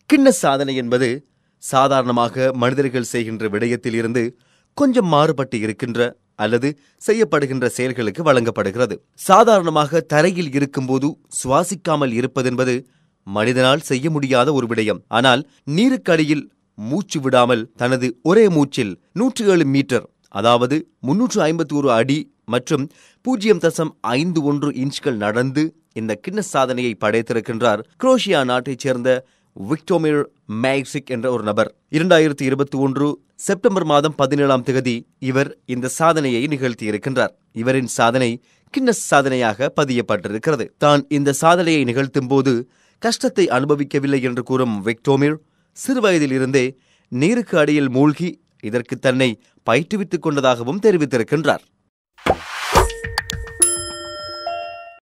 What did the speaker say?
Guinness சாதனை என்பது சாதாரணமாக மனிதர்கள் செய்கின்ற விடயத்தில் இருந்து கொஞ்சம் மாறுபட்டு இருக்கின்ற அல்லது செய்யப்படுகின்ற செயல்களுக்கு வழங்கப்படுகிறது சாதாரணமாக தரையில் இருக்கும்போது சுவாசிக்காமல் இருப்பதென்பது மனிதனால் செய்ய முடியாத ஒரு விடயம் ஆனால் நீருக்கடியில் மூச்சு விடாமல் தனது ஒரே மூச்சில் நூற்றி ஏழு மீட்டர் அதாவது முன்னூற்று ஐம்பத்தி ஒரு அடி மற்றும் பூஜ்ஜியம் தசம் ஐந்து ஒன்று இன்ச்கள் நடந்து இந்த கின்னஸ் சாதனையை படைத்திருக்கின்றார் குரோஷியா நாட்டைச் சேர்ந்த விக்டோமிர் மேக்சிக் என்ற ஒரு நபர் இரண்டாயிரத்தி இருபத்தி ஒன்று செப்டம்பர் மாதம் பதினேழாம் தேதி இவர் இந்த சாதனையை நிகழ்த்தியிருக்கின்றார் இவரின் சாதனை கின்னஸ் சாதனையாக பதியப்பட்டிருக்கிறது தான் இந்த சாதனையை நிகழ்த்தும் போது கஷ்டத்தை அனுபவிக்கவில்லை என்று கூறும் விக்டோமிர் சிறுவயதிலிருந்தே நீருக்கு அடியில் மூழ்கி இதற்கு தன்னை பயிற்றுவித்துக் கொண்டதாகவும் தெரிவித்திருக்கின்றார்